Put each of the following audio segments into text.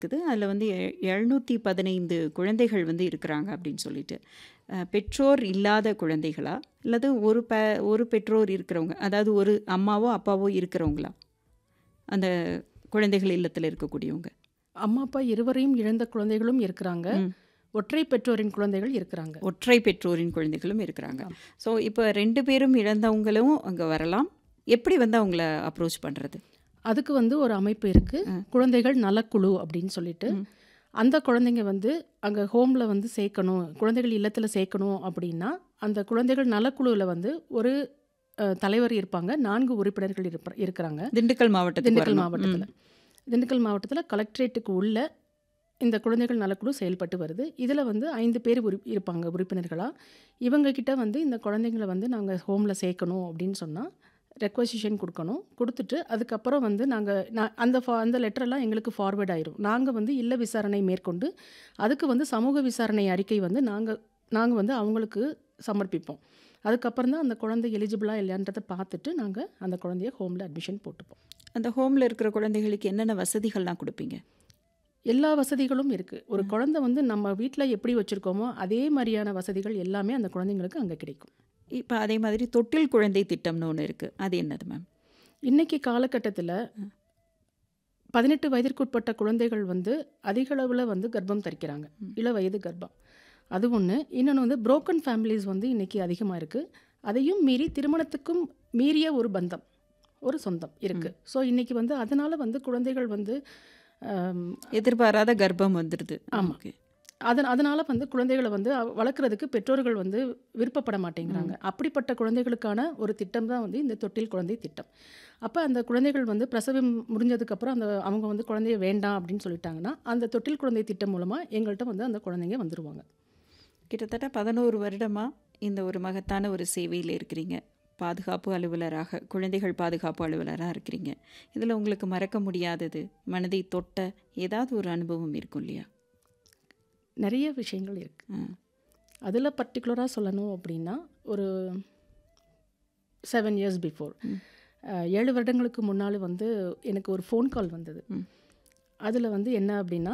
இருக்குது. அதில வந்து எ 715 குழந்தைகள் வந்து இருக்கிறாங்க அப்படின்னு சொல்லிட்டு. அ பெற்றோர் இல்லாத குழந்தைகளா? அல்லது ஒரு ப ஒரு பெற்றோர் இருக்கிறவங்க. அதாவது ஒரு அம்மாவோ, அப்பாவோ இருக்கிறவங்களா? அந்த குழந்தைகள் இல்லத்தில இருக்கக்கூடியவங்க. அம்மா, அப்பா இருவரையும் இழந்த குழந்தைகளும் இருக்கிறாங்க. ம். ஒற்றை பெற்றோரின் குழந்தைகள் இருக்கிறாங்க. ஒற்றை பெற்றோரின் குழந்தைகளும் இருக்கிறாங்க. ஆமா. ஸோ இப்ப 2 பேரும் இழந்தவங்களும் அங்க வரலாம். எப்படி வந்து அவங்கள அப்ரோச் பண்றது? அதுக்கு வந்து ஒரு அமைப்பு இருக்கு. அ. குழந்தைகள் நலக்குழு அப்படின்னு சொல்லிட்டு. ம். அந்த குழந்தைங்க வந்து அங்க ஹோம்ல வந்து சேர்க்கணும். குழந்தைகள் இல்லத்தில சேர்க்கணும் அப்படின்னா, அந்த குழந்தைகள் நலக்குழுவுல வந்து ஒரு அ தலைவர் இருப்பாங்க. 4 உறுப்பினர்கள் இருப்ப இருக்கிறாங்க. திண்டுக்கல் மாவட்டத்துக்கு திண்டுக்கல் வரணும். மாவட்டத்தில. ம். திண்டுக்கல் மாவட்டத்தில கலெக்டரேட்டுக்கு உள்ள இந்த குழந்தைகள் நலக்குழு செயல்பட்டு வருது. இதில வந்து 5 பேர் உறு இருப்பாங்க உறுப்பினர்களா. இவங்க கிட்ட வந்து இந்த குழந்தைங்கள வந்து நாங்க ஹோம்ல சேர்க்கணும் அப்படின்னு சொன்னா, ரெக்வசிஷன் குடுக்கணும். குடுத்துட்டு அதுக்கப்புறம் வந்து நாங்க நான் அந்த ஃபா அந்த லெட்டர்லாம் எங்களுக்கு ஃபார்வர்ட் ஆயிரும். நாங்க வந்து இல்ல விசாரணை மேற்கொண்டு, அதுக்கு வந்து சமூக விசாரணை அறிக்கை வந்து நாங்க நாங்க வந்து அவங்களுக்கு சமர்ப்பிப்போம். அதுக்கப்புறம் தான் அந்த குழந்தை எலிஜிபிளா இல்லையான்றத பார்த்துட்டு, நாங்க அந்த குழந்தைய ஹோம்ல அட்மிஷன் போட்டுப்போம். அந்த ஹோம்ல இருக்கிற குழந்தைகளுக்கு என்னென்ன வசதிகள்லாம் குடுப்பீங்க? எல்லா வசதிகளும் இருக்கு. ஒரு ம். குழந்தை வந்து நம்ம வீட்ல எப்படி வச்சிருக்கோமோ, அதே மாரியான வசதிகள் எல்லாமே அந்த குழந்தைங்களுக்கு அங்க கிடைக்கும். இப்ப அதே மாதிரி தொட்டில் குழந்தை திட்டம்னு ஒண்ணு இருக்கு. அது என்னது மேம்? இன்னைக்கு காலகட்டத்தில ம். 18 வயதிற்குட்பட்ட குழந்தைகள் வந்து அதிக அளவுல வந்து கர்ப்பம் தரிக்கிறாங்க. ம். இள வயது கர்ப்பம். அது ஒண்ணு. இன்னொன்னு வந்து புரோக்கன் ஃபேமிலீஸ் வந்து இன்னைக்கு அதிகமா இருக்கு. அதையும் மீறி திருமணத்துக்கும் மீறிய ஒரு பந்தம், ஒரு சொந்தம் இருக்கு. ம். ஸோ இன்னைக்கு வந்து அதனால வந்து குழந்தைகள் வந்து அம் எதிர்பாராத கர்ப்பம் வந்துடுது. ஆமா. ஓகே. அதன் அதனால வந்து குழந்தைகள வந்து அவ வளர்க்கறதுக்கு பெற்றோர்கள் வந்து விருப்பப்பட மாட்டேங்கிறாங்க. ம். அப்படிப்பட்ட குழந்தைகளுக்கான ஒரு திட்டம் தான் வந்து இந்த தொட்டில் குழந்தை திட்டம். அப்ப அந்த குழந்தைகள் வந்து பிரசவம் முடிஞ்சதுக்கப்புறம் அந்த அவங்க வந்து குழந்தைய வேண்டாம் அப்படின்னு சொல்லிட்டாங்கன்னா, அந்த தொட்டில் குழந்தை திட்டம் மூலமா எங்கள்ட்ட வந்து அந்த குழந்தைங்க வந்துருவாங்க. கிட்டத்தட்ட 11 வருடமா இந்த ஒரு மகத்தான ஒரு சேவையில இருக்கிறீங்க. பாதுகாப்பு அலுவலராக, குழந்தைகள் பாதுகாப்பு அலுவலரா இருக்கிறீங்க. இதில உங்களுக்கு மறக்க முடியாதது, மனதை தொட்ட ஏதாவது ஒரு அனுபவம் இருக்கும் இல்லையா? நெறைய விஷயங்கள் இருக்கு. ம். அதில பர்ட்டிகுலரா சொல்லணும் அப்படின்னா, ஒரு 7 இயர்ஸ் பிஃபோர். ம். அ 7 வருடங்களுக்கு முன்னால வந்து எனக்கு ஒரு ஃபோன் கால் வந்தது. ம். அதில வந்து என்ன அப்படின்னா,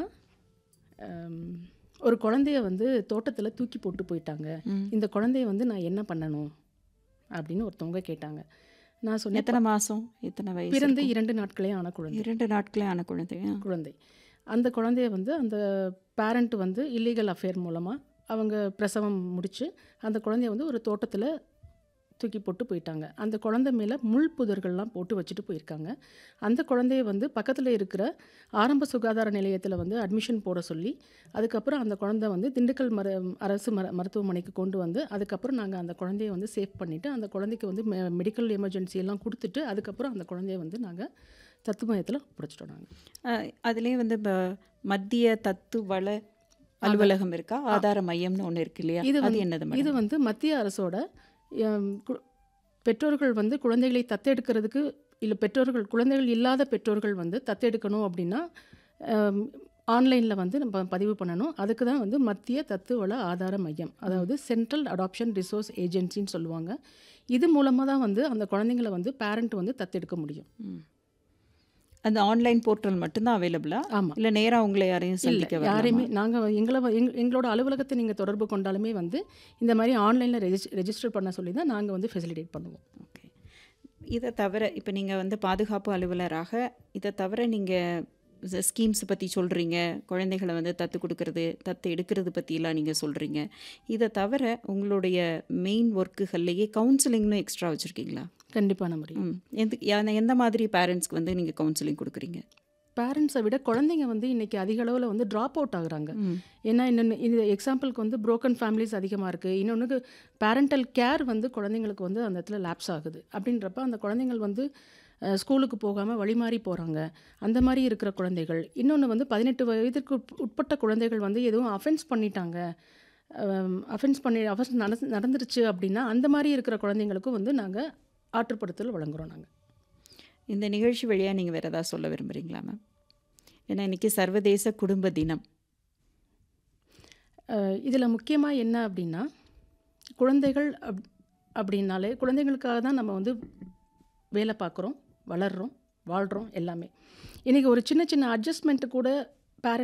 அம் ஒரு குழந்தைய வந்து தோட்டத்தில தூக்கி போட்டு போயிட்டாங்க. ம். இந்த குழந்தைய வந்து நான் என்ன பண்ணணும்? அப்படின்னு ஒருத்தவங்க கேட்டாங்க. நான் சொன்னேன் எத்தன மாசம்? எத்தன வயசு பிறந்து இருக்கும்? 2 நாட்களே ஆன குழந்தை. 2 நாட்களே ஆன குழந்தை. ஆ. குழந்தை. அந்த குழந்தைய வந்து அந்த பேரண்ட் வந்து இல்லீகல் அஃபேர் மூலமா அவங்க பிரசவம் முடிச்சு, அந்த குழந்தைய வந்து ஒரு தோட்டத்தில தூக்கி போட்டு போயிட்டாங்க. அந்த குழந்தை மேல முள் புதர்கள்லாம் போட்டு வச்சுட்டு போயிருக்காங்க. அந்த குழந்தைய வந்து பக்கத்தில இருக்கிற ஆரம்ப சுகாதார நிலையத்தில வந்து அட்மிஷன் போட சொல்லி, அதுக்கப்புறம் அந்த குழந்தை வந்து திண்டுக்கல் மரு அரசு மர மருத்துவமனைக்கு கொண்டு வந்து, அதுக்கப்புறம் நாங்க அந்த குழந்தைய வந்து சேஃப் பண்ணிட்டு, அந்த குழந்தைக்கு வந்து மெ மெடிக்கல் எமர்ஜென்சி எல்லாம் குடுத்துட்டு, அதுக்கப்புறம் அந்த குழந்தைய வந்து நாங்க தத்து மையத்தில ஒப்படைச்சுட்டோம் நாங்க. அ அதிலேயே வந்து ப மத்திய தத்து வள ஆதார் அலுவலகம் இருக்கா? ஆ. ஆதார மையம்னு ஒண்ணு இருக்கு இல்லையா? இது அது வந்து என்னது இது மேடம்? வந்து மத்திய அரசோட எம் கு பெற்றோர்கள் வந்து குழந்தைகளை தத்தெடுக்கிறதுக்கு இல்ல பெற்றோர்கள் குழந்தைகள் இல்லாத பெற்றோர்கள் வந்து தத்தெடுக்கணும் அப்படின்னா, அம் ஆன்லைன்ல வந்து நம்ம பதிவு பண்ணணும். அதுக்கு தான் வந்து மத்திய தத்து வள ஆதார மையம். ம். அதாவது சென்ட்ரல் அடாப்ஷன் ரிசோர்ஸ் ஏஜென்சின்னு சொல்லுவாங்க. இது மூலமா தான் வந்து அந்த குழந்தைங்கள வந்து பேரண்ட் வந்து தத்தெடுக்க முடியும். ம். அந்த ஆன்லைன் போர்ட்டல் மட்டும் தான் அவைலபிளா? ஆமா. இல்ல நேரா உங்கள யாரையும் இல்ல. சந்திக்க வரலாமா? யாரையுமே நாங்க எங்கள வ எங் எங்களோட அலுவலகத்த நீங்க தொடர்பு கொண்டாலுமே வந்து, இந்த மாரி ஆன்லைன்ல ரெஜிஸ் ரெஜிஸ்டர் பண்ண சொல்லி தான் நாங்க வந்து ஃபெசிலிட்டேட் பண்ணுவோம். ஓகே. இத தவிர இப்ப நீங்க வந்து பாதுகாப்பு அலுவலராக, இத தவிர நீங்க ஸ் ஸ்கீம்ஸ் பத்தி சொல்றீங்க. குழந்தைகள வந்து தத்து குடுக்கறது, தத்து எடுக்கிறது பத்திலாம் நீங்க சொல்றீங்க. இத தவிர உங்களுடைய மெயின் ஒர்க்குகள்லயே கவுன்சிலிங்னு எக்ஸ்ட்ரா வச்சிருக்கீங்களா? கண்டிப்பான முறையில். ம். எந்த யான எந்த மாதிரி பேரண்ட்ஸ்க்கு வந்து நீங்க கவுன்சிலிங் குடுக்குறீங்க? பேரண்ட்ஸை விட குழந்தைங்க வந்து இன்னைக்கு அதிக அளவில் வந்து ட்ராப் அவுட் ஆகுறாங்க ம். ஏன்னா இன்னொன்று இது எக்ஸாம்பிளுக்கு வந்து broken ஃபேமிலிஸ் அதிகமாக இருக்குது இன்னொன்று பேரண்டல் கேர் வந்து குழந்தைங்களுக்கு வந்து அந்த இடத்துல லேப்ஸ் ஆகுது அப்படின்றப்ப அந்த குழந்தைங்கள் வந்து அஹ், ஸ்கூலுக்கு போகாமல் வழிமாறி போகிறாங்க அந்த மாதிரி இருக்கிற குழந்தைகள் இன்னொன்று வந்து பதினெட்டு வயதிற்கு உட்- உட்பட்ட குழந்தைகள் வந்து எதுவும் அஃபென்ஸ் பண்ணிட்டாங்க அஃபென்ஸ் பண்ணி அஃபென்ஸ் நடந்து நடந்துருச்சு அப்படின்னா அந்த மாதிரி இருக்கிற குழந்தைங்களுக்கும் வந்து நாங்கள் ஆற்றுப்படுத்தல் வழங்குறோம் நாங்கள் இந்த நிகழ்ச்சி வழியா நீங்க வேற ஏதாவது சொல்ல விரும்புறீங்களா மேம்? ஏன்னா இன்னைக்கு சர்வதேச குடும்ப தினம். இதில் முக்கியமாக என்ன அப்படின்னா குழந்தைகள் அப் அப்படின்னாலே குழந்தைங்களுக்காக தான் நம்ம வந்து வேலை பார்க்குறோம் வளர்கிறோம் வாழ்கிறோம் எல்லாமே இன்றைக்கி ஒரு சின்ன சின்ன அட்ஜஸ்ட்மெண்ட்டு கூட